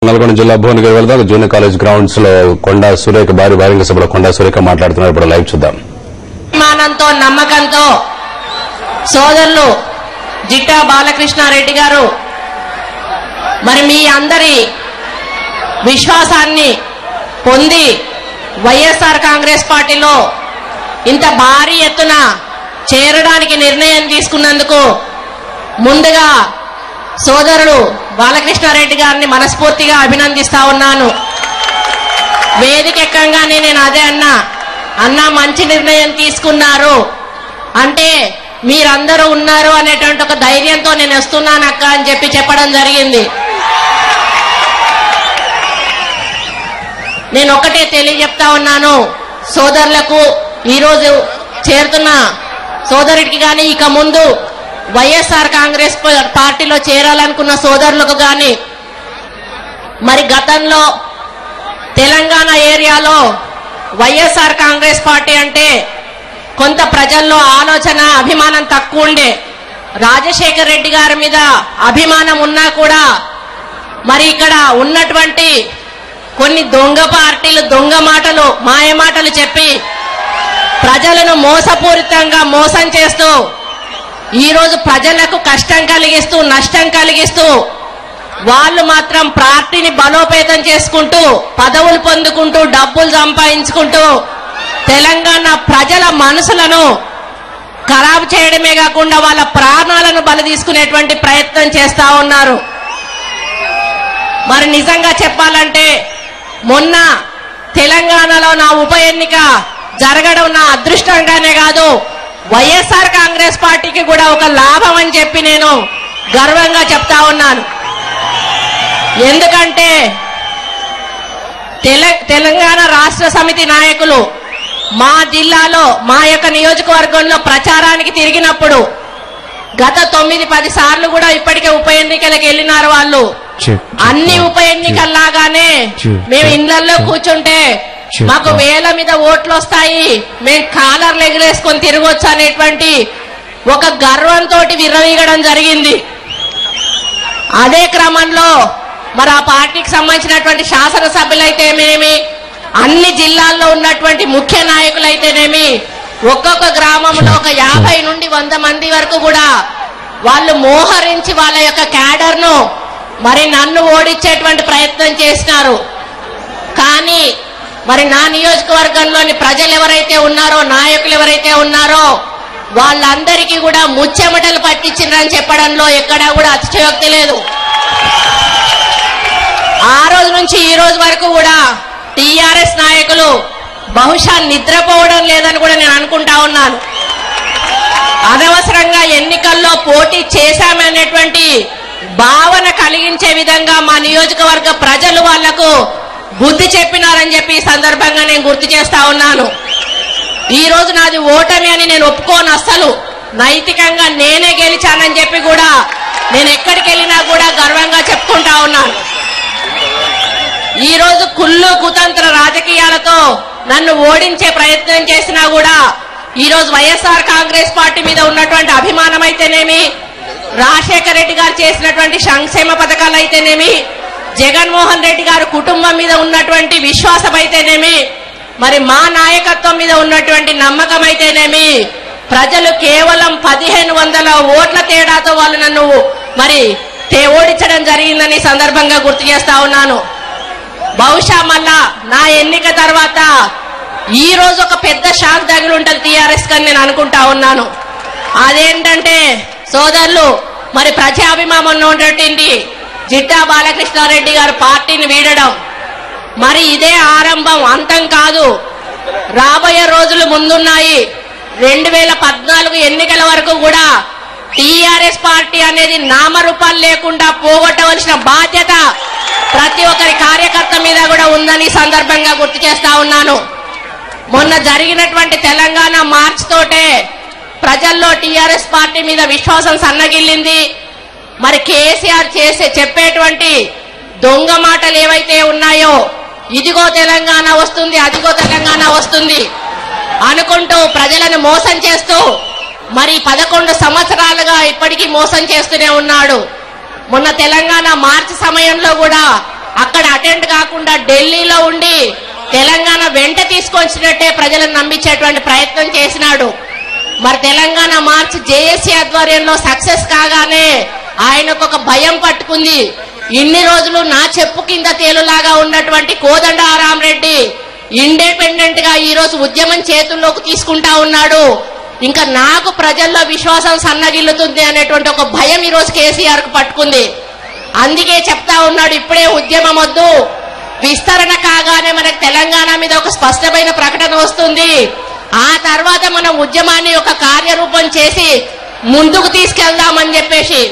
నల్గొండ జిల్లా భువనగిరి వెళ్దాం junior college grounds లో కొండా సురేఖ భారీ బహిరంగ సభలో కొండా సురేఖ మాట్లాడుతున్నారు ఇప్పుడు లైవ్ చూద్దాం అభిమానంతో నమ్మకంతో సోదరులు జిట్టా బాలకృష్ణారెడ్డి గారు మరి మీ అందరి విశ్వాసాన్ని పొంది వైఎస్ఆర్ కాంగ్రెస్ పార్టీలో ఇంత భారీ ఎత్తున చేరడానికి నిర్ణయం తీసుకున్నందుకు ముందుగా సోదరుడు బాలకృష్ణారెడ్డి గారిని మనస్ఫూర్తిగా అభినందిస్తా ఉన్నాను వేదిక ఎక్కంగానే నేను అదే అన్నా అన్నా మంచి నిర్ణయం తీసుకున్నారు అంటే మీరందరూ ఉన్నారు అనేటువంటి ఒక ధైర్యంతో నేను వస్తున్నాను అక్క అని చెప్పి చెప్పడం జరిగింది నేను ఒకటే తెలియజెప్తా ఉన్నాను సోదరులకు ఈరోజు చేరుతున్న సోదరుడికి కానీ ఇక ముందు వైఎస్ఆర్ కాంగ్రెస్ ప- పార్టీలో చేరాలనుకున్న సోదరులకు కానీ మరి గతంలో తెలంగాణ ఏరియాలో వైఎస్ఆర్ కాంగ్రెస్ పార్టీ అంటే కొంత ప్రజల్లో ఆలోచన అభిమానం తక్కువ ఉండే రాజశేఖర్ రెడ్డి గారి మీద అభిమానం ఉన్నా కూడా మరి ఇక్కడ ఉన్నటువంటి కొన్ని దొంగ పార్టీలు దొంగ మాటలు మాయ మాటలు చెప్పి ప్రజలను మోసపూరితంగా మోసం చేస్తూ ఈరోజు ప్రజలకు కష్టం కలిగిస్తూ నష్టం కలిగిస్తూ వాళ్ళు మాత్రం పార్టీని బలోపేతం చేసుకుంటూ పదవులు పొందుకుంటూ డబ్బులు సంపాదించుకుంటూ తెలంగాణ ప్రజల మనసులను ఖరాబు చేయడమే కాకుండా వాళ్ళ ప్రాణాలను బలి తీసుకునేటువంటి ప్రయత్నం చేస్తా ఉన్నారు మరి నిజంగా చెప్పాలంటే మొన్న తెలంగాణలో నా ఉప ఎన్నిక జరగడం నా అదృష్టంగానే కాదు వైఎస్ఆర్ కాంగ్రెస్ పార్టీకి కూడా ఒక లాభం అని చెప్పి నేను గర్వంగా చెప్తా ఉన్నాను ఎందుకంటే తెల- తెలంగాణ రాష్ట్ర సమితి నాయకులు మా జిల్లాలో మా యొక్క నియోజకవర్గంలో ప్రచారానికి తిరిగినప్పుడు గత తొమ్మిది పది సార్లు కూడా ఇప్పటికే ఉప ఎన్నికలకు వెళ్ళినారు వాళ్ళు అన్ని ఉప ఎన్నికల్లాగానే మేము ఇళ్లలో కూర్చుంటే మాకు వేల మీద ఓట్లు వస్తాయి మేము కాలర్లు ఎగిరేసుకొని తిరగొచ్చు అనేటువంటి ఒక గర్వంతో విర్రవీగడం జరిగింది అదే క్రమంలో మరి ఆ పార్టీకి సంబంధించినటువంటి శాసనసభ్యులైతేనేమి అన్ని జిల్లాల్లో ఉన్నటువంటి ముఖ్య నాయకులైతేనేమి ఒక్కొక్క గ్రామంలో ఒక యాభై నుండి వంద మంది వరకు కూడా వాళ్ళు మోహరించి వాళ్ళ యొక్క క్యాడర్ ను మరి నన్ను ఓడించేటువంటి ప్రయత్నం చేసినారు కానీ మరి నా నియోజకవర్గంలోని ప్రజలు ఎవరైతే ఉన్నారో నాయకులు ఎవరైతే ఉన్నారో వాళ్ళందరికీ కూడా ముచ్చెమటలు పట్టించిండ్రని చెప్పడంలో ఎక్కడా కూడా అతిశయోక్తి లేదు ఆ రోజు నుంచి ఈ రోజు వరకు కూడా టీఆర్ఎస్ నాయకులు బహుశా నిద్రపోవడం లేదని కూడా నేను అనుకుంటా ఉన్నాను అనవసరంగా ఎన్నికల్లో పోటీ చేశామనేటువంటి భావన కలిగించే విధంగా మా నియోజకవర్గ ప్రజలు వాళ్లకు బుద్ధి చెప్పినారని చెప్పి ఈ సందర్భంగా నేను గుర్తు చేస్తా ఉన్నాను ఈ రోజు నాది ఓటమి అని నేను ఒప్పుకోను అస్సలు నైతికంగా నేనే గెలిచానని చెప్పి కూడా నేను ఎక్కడికి వెళ్ళినా కూడా గర్వంగా చెప్పుకుంటా ఉన్నాను ఈ రోజు కుళ్ళు కుతంత్ర రాజకీయాలతో నన్ను ఓడించే ప్రయత్నం చేసినా కూడా ఈ రోజు వైఎస్ఆర్ కాంగ్రెస్ పార్టీ మీద ఉన్నటువంటి అభిమానం అయితేనేమి రాజశేఖర రెడ్డి గారు చేసినటువంటి సంక్షేమ పథకాలు అయితేనేమి జగన్మోహన్ రెడ్డి గారు కుటుంబం మీద ఉన్నటువంటి విశ్వాసం అయితేనేమి మరి మా నాయకత్వం మీద ఉన్నటువంటి నమ్మకం అయితేనేమి ప్రజలు కేవలం పదిహేను వందల ఓట్ల తేడాతో వాళ్ళు నన్ను మరి తే- ఓడించడం జరిగిందని ఈ సందర్భంగా గుర్తు చేస్తా ఉన్నాను బహుశా మళ్ళా నా ఎన్నిక తర్వాత ఈ రోజు ఒక పెద్ద షాక్ తగిలి ఉంటది టీఆర్ఎస్ కని నేను అనుకుంటా ఉన్నాను అదేంటంటే సోదరులు మరి ప్రజాభిమానం ఉన్నటువంటి జిట్టా బాలకృష్ణారెడ్డి గారు పార్టీని వీడడం మరి ఇదే ఆరంభం అంతం కాదు రాబోయే రోజులు ముందున్నాయి రెండు వేల పద్నాలుగు ఎన్నికల వరకు కూడా టీఆర్ఎస్ పార్టీ అనేది నామరూపాలు లేకుండా పోగొట్టవలసిన బాధ్యత ప్రతి ఒక్కరి కార్యకర్త మీద కూడా ఉందని ఈ సందర్భంగా గుర్తు చేస్తా ఉన్నాను మొన్న జరిగినటువంటి తెలంగాణ మార్చ్ తోటే ప్రజల్లో టీఆర్ఎస్ పార్టీ మీద విశ్వాసం సన్నగిల్లింది మరి కేసీఆర్ చేసే చెప్పేటువంటి దొంగ మాటలు ఏవైతే ఉన్నాయో ఇదిగో తెలంగాణ వస్తుంది అదిగో తెలంగాణ వస్తుంది అనుకుంటూ ప్రజలను మోసం చేస్తూ మరి పదకొండు సంవత్సరాలుగా ఇప్పటికీ మోసం చేస్తూనే ఉన్నాడు మొన్న తెలంగాణ మార్చి సమయంలో కూడా అక్కడ అటెండ్ కాకుండా ఢిల్లీలో ఉండి తెలంగాణ వెంట తీసుకొచ్చినట్టే ప్రజలను నమ్మించేటువంటి ప్రయత్నం చేసినాడు మరి తెలంగాణ మార్చ్ జేఏసీ ఆధ్వర్యంలో సక్సెస్ కాగానే ఆయనకు ఒక భయం పట్టుకుంది ఇన్ని రోజులు నా చెప్పు కింద తేలులాగా ఉన్నటువంటి కోదండ రెడ్డి ఇండిపెండెంట్ గా ఈ రోజు ఉద్యమం చేతుల్లోకి తీసుకుంటా ఉన్నాడు ఇంకా నాకు ప్రజల్లో విశ్వాసం సన్నగిల్లుతుంది అనేటువంటి ఒక భయం ఈ రోజు కేసీఆర్ కు పట్టుకుంది అందుకే చెప్తా ఉన్నాడు ఇప్పుడే ఉద్యమం వద్దు విస్తరణ కాగానే మనకు తెలంగాణ మీద ఒక స్పష్టమైన ప్రకటన వస్తుంది ఆ తర్వాత మనం ఉద్యమాన్ని ఒక కార్యరూపం చేసి ముందుకు తీసుకెళ్దామని చెప్పేసి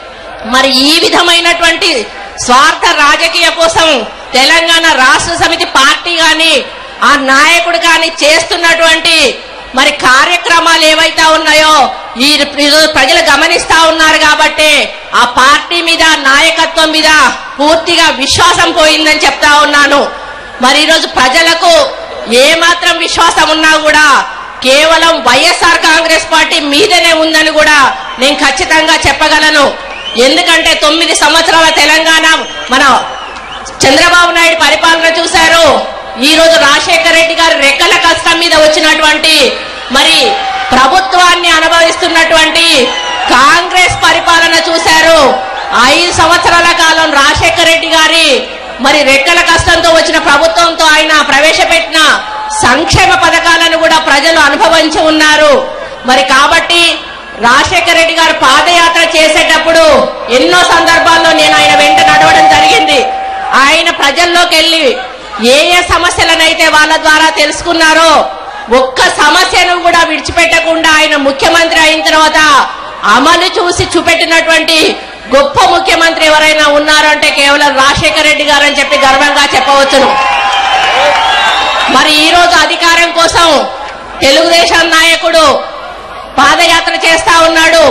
మరి ఈ విధమైనటువంటి స్వార్థ రాజకీయ కోసం తెలంగాణ రాష్ట్ర సమితి పార్టీ గాని ఆ నాయకుడు గాని చేస్తున్నటువంటి మరి కార్యక్రమాలు ఏవైతే ఉన్నాయో ఈ ఈరోజు ప్రజలు గమనిస్తా ఉన్నారు కాబట్టి ఆ పార్టీ మీద నాయకత్వం మీద పూర్తిగా విశ్వాసం పోయిందని చెప్తా ఉన్నాను మరి ఈరోజు ప్రజలకు ఏ మాత్రం విశ్వాసం ఉన్నా కూడా కేవలం వైఎస్ఆర్ కాంగ్రెస్ పార్టీ మీదనే ఉందని కూడా నేను ఖచ్చితంగా చెప్పగలను ఎందుకంటే తొమ్మిది సంవత్సరాల తెలంగాణ మన చంద్రబాబు నాయుడు పరిపాలన చూశారు ఈ రోజు రాజశేఖర రెడ్డి గారు రెక్కల కష్టం మీద వచ్చినటువంటి మరి ప్రభుత్వాన్ని అనుభవిస్తున్నటువంటి కాంగ్రెస్ పరిపాలన చూశారు ఐదు సంవత్సరాల కాలం రాజశేఖర రెడ్డి గారి మరి రెక్కల కష్టంతో వచ్చిన ప్రభుత్వంతో ఆయన ప్రవేశపెట్టిన సంక్షేమ పథకాలను కూడా ప్రజలు అనుభవించి ఉన్నారు మరి కాబట్టి రాజశేఖర రెడ్డి గారు పాదయాత్ర చేసేటప్పుడు ఎన్నో సందర్భాల్లో నేను ఆయన వెంట నడవడం జరిగింది ఆయన ప్రజల్లోకి వెళ్ళి ఏ ఏ సమస్యలనైతే వాళ్ళ ద్వారా తెలుసుకున్నారో ఒక్క సమస్యను కూడా విడిచిపెట్టకుండా ఆయన ముఖ్యమంత్రి అయిన తర్వాత అమలు చూసి చూపెట్టినటువంటి గొప్ప ముఖ్యమంత్రి ఎవరైనా ఉన్నారంటే కేవలం రాజశేఖర రెడ్డి గారు అని చెప్పి గర్వంగా చెప్పవచ్చును మరి ఈ రోజు అధికారం కోసం తెలుగుదేశం నాయకుడు పాదయాత్ర చేస్తా ఉన్నాడు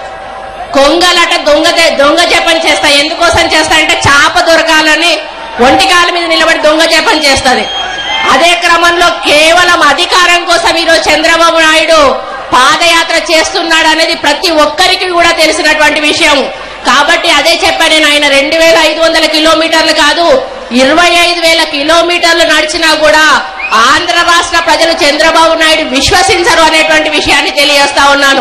కొంగలట దొంగ దొంగ జపం చేస్తా ఎందుకోసం చేస్తా అంటే చాప దొరకాలని ఒంటికాల మీద నిలబడి దొంగ జపం చేస్తది అదే క్రమంలో కేవలం అధికారం కోసం ఈరోజు చంద్రబాబు నాయుడు పాదయాత్ర చేస్తున్నాడు అనేది ప్రతి ఒక్కరికి కూడా తెలిసినటువంటి విషయం కాబట్టి అదే చెప్పాను నేను ఆయన రెండు వేల ఐదు వందల కిలోమీటర్లు కాదు ఇరవై ఐదు వేల కిలోమీటర్లు నడిచినా కూడా ఆంధ్ర రాష్ట్ర ప్రజలు చంద్రబాబు నాయుడు విశ్వసించరు అనేటువంటి విషయాన్ని తెలియజేస్తా ఉన్నాను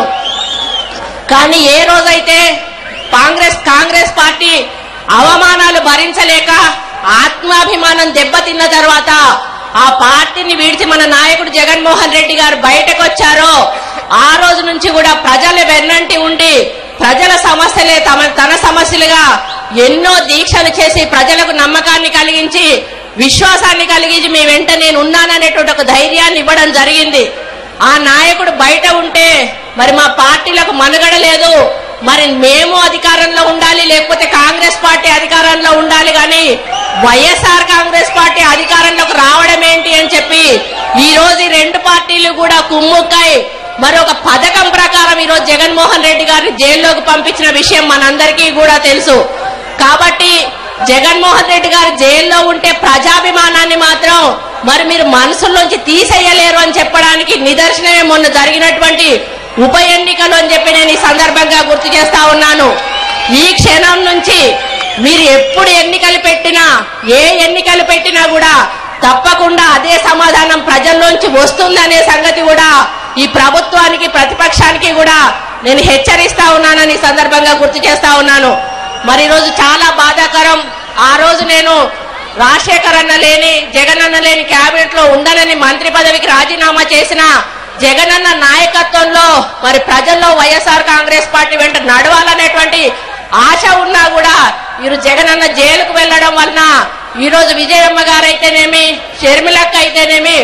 కానీ ఏ రోజైతే కాంగ్రెస్ కాంగ్రెస్ పార్టీ అవమానాలు భరించలేక ఆత్మాభిమానం దెబ్బతిన్న తర్వాత ఆ పార్టీని విడిచి మన నాయకుడు జగన్మోహన్ రెడ్డి గారు బయటకు వచ్చారో ఆ రోజు నుంచి కూడా ప్రజల వెన్నంటి ఉండి ప్రజల సమస్యలే తమ తన సమస్యలుగా ఎన్నో దీక్షలు చేసి ప్రజలకు నమ్మకాన్ని కలిగించి విశ్వాసాన్ని కలిగించి మీ వెంట నేను ఉన్నాననేటువంటి ఒక ధైర్యాన్ని ఇవ్వడం జరిగింది ఆ నాయకుడు బయట ఉంటే మరి మా పార్టీలకు మనుగడ లేదు మరి మేము అధికారంలో ఉండాలి లేకపోతే కాంగ్రెస్ పార్టీ అధికారంలో ఉండాలి కానీ వైఎస్ఆర్ కాంగ్రెస్ పార్టీ అధికారంలోకి రావడం ఏంటి అని చెప్పి ఈ రోజు ఈ రెండు పార్టీలు కూడా కుమ్ముక్కై మరి ఒక పథకం ప్రకారం ఈ రోజు జగన్మోహన్ రెడ్డి గారిని జైల్లోకి పంపించిన విషయం మనందరికీ కూడా తెలుసు కాబట్టి జగన్మోహన్ రెడ్డి గారు జైల్లో ఉంటే ప్రజాభిమానాన్ని మాత్రం మరి మీరు మనసులోంచి తీసేయలేరు అని చెప్పడానికి నిదర్శనమే మొన్న జరిగినటువంటి ఉప ఎన్నికలు అని చెప్పి నేను ఈ సందర్భంగా గుర్తు చేస్తా ఉన్నాను ఈ క్షణం నుంచి మీరు ఎప్పుడు ఎన్నికలు పెట్టినా ఏ ఎన్నికలు పెట్టినా కూడా తప్పకుండా అదే సమాధానం ప్రజల్లోంచి వస్తుందనే సంగతి కూడా ఈ ప్రభుత్వానికి ప్రతిపక్షానికి కూడా నేను హెచ్చరిస్తా ఉన్నానని ఈ సందర్భంగా గుర్తు చేస్తా ఉన్నాను మరి ఈరోజు చాలా బాధాకరం ఆ రోజు నేను రాజశేఖర్ అన్న లేని జగన్ అన్న లేని కేబినెట్ లో ఉండనని మంత్రి పదవికి రాజీనామా చేసిన జగనన్న నాయకత్వంలో మరి ప్రజల్లో వైఎస్ఆర్ కాంగ్రెస్ పార్టీ వెంట నడవాలనేటువంటి ఆశ ఉన్నా కూడా ఈరోజు జగనన్న జైలుకు వెళ్లడం వలన ఈ రోజు విజయమ్మ గారు అయితేనేమి షర్మిలక్క అయితేనేమి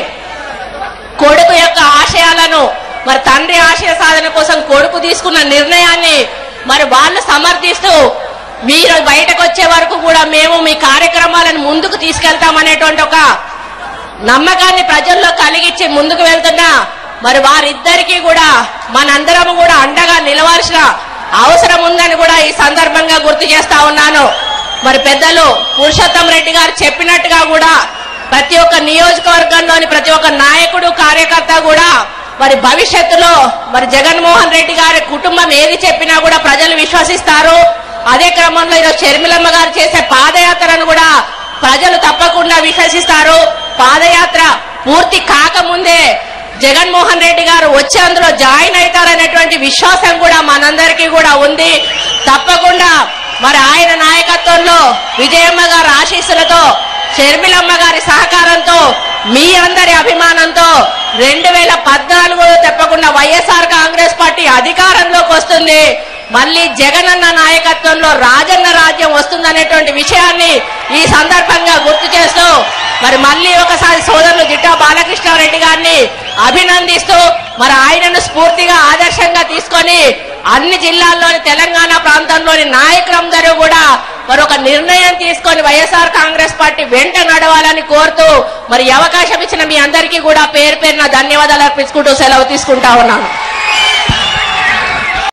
కొడుకు యొక్క ఆశయాలను మరి తండ్రి ఆశయ సాధన కోసం కొడుకు తీసుకున్న నిర్ణయాన్ని మరి వాళ్ళు సమర్థిస్తూ మీరు బయటకు వచ్చే వరకు కూడా మేము మీ కార్యక్రమాలను ముందుకు తీసుకెళ్తామనేటువంటి ఒక నమ్మకాన్ని ప్రజల్లో కలిగించి ముందుకు వెళ్తున్నా మరి వారిద్దరికీ కూడా మనందరం కూడా అండగా నిలవాల్సిన అవసరం ఉందని కూడా ఈ సందర్భంగా గుర్తు చేస్తా ఉన్నాను మరి పెద్దలు పురుషోత్తం రెడ్డి గారు చెప్పినట్టుగా కూడా ప్రతి ఒక్క నియోజకవర్గంలోని ప్రతి ఒక్క నాయకుడు కార్యకర్త కూడా మరి భవిష్యత్తులో మరి జగన్మోహన్ రెడ్డి గారి కుటుంబం ఏది చెప్పినా కూడా ప్రజలు విశ్వసిస్తారు అదే క్రమంలో ఈరోజు షర్మిలమ్మ గారు చేసే పాదయాత్రను కూడా ప్రజలు తప్పకుండా విశ్వసిస్తారు పాదయాత్ర పూర్తి కాకముందే జగన్మోహన్ రెడ్డి గారు వచ్చి అందులో జాయిన్ అవుతారనేటువంటి విశ్వాసం కూడా మనందరికీ కూడా ఉంది తప్పకుండా మరి ఆయన నాయకత్వంలో విజయమ్మ గారి ఆశీస్సులతో షర్మిలమ్మ గారి సహకారంతో మీ అందరి అభిమానంతో రెండు వేల పద్నాలుగులో తప్పకుండా వైఎస్ఆర్ కాంగ్రెస్ పార్టీ అధికారంలోకి వస్తుంది మళ్ళీ జగనన్న నాయకత్వంలో రాజన్న రాజ్యం వస్తుందనేటువంటి విషయాన్ని ఈ సందర్భంగా గుర్తు చేస్తూ మరి మళ్ళీ ఒకసారి సోదరులు జిట్టా బాలకృష్ణారెడ్డి గారిని అభినందిస్తూ మరి ఆయనను స్ఫూర్తిగా ఆదర్శంగా తీసుకొని అన్ని జిల్లాల్లోని తెలంగాణ ప్రాంతంలోని నాయకులందరూ కూడా మరి ఒక నిర్ణయం తీసుకొని వైఎస్ఆర్ కాంగ్రెస్ పార్టీ వెంట నడవాలని కోరుతూ మరి ఈ అవకాశం ఇచ్చిన మీ అందరికీ కూడా పేరు పేరున ధన్యవాదాలు అర్పించుకుంటూ సెలవు తీసుకుంటా ఉన్నాను